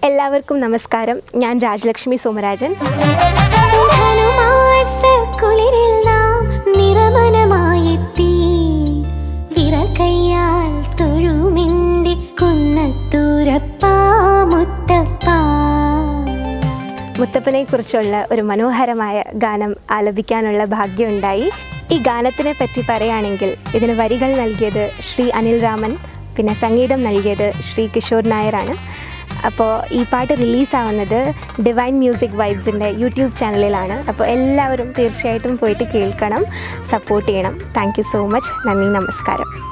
എല്ലാവർക്കും നമസ്കാരം ഞാൻ രാജലക്ഷ്മി സോമരാജൻ ധനുമാസക്കുളിരിൽ നാം നിറമനമായെത്തി വിറകയ്യാൽ തൊഴുമിൻ്റെ കുന്നത്തൂരപ്പാ മുത്തപ്പാ മുത്തപ്പനെ കുറിച്ചുള്ള ഒരു മനോഹരമായ ഗാനം ആലപിക്കാനുള്ള ഭാഗ്യമുണ്ടായി ഈ ഗാനത്തിനെ പറ്റി പറയുകയാണെങ്കിൽ ഇതിന് വരികൾ നൽകിയത് ശ്രീ അനിൽ രാമൻ പിന്നെ സംഗീതം നൽകിയത് ശ്രീ കിഷോർ നായരാണ് അപ്പോൾ ഈ പാട്ട് റിലീസാവുന്നത് ഡിവൈൻ മ്യൂസിക് വൈബ്സിൻ്റെ യൂട്യൂബ് ചാനലിലാണ് അപ്പോൾ എല്ലാവരും തീർച്ചയായിട്ടും പോയിട്ട് കേൾക്കണം സപ്പോർട്ട് ചെയ്യണം താങ്ക് യു സോ മച്ച് നന്ദി നമസ്കാരം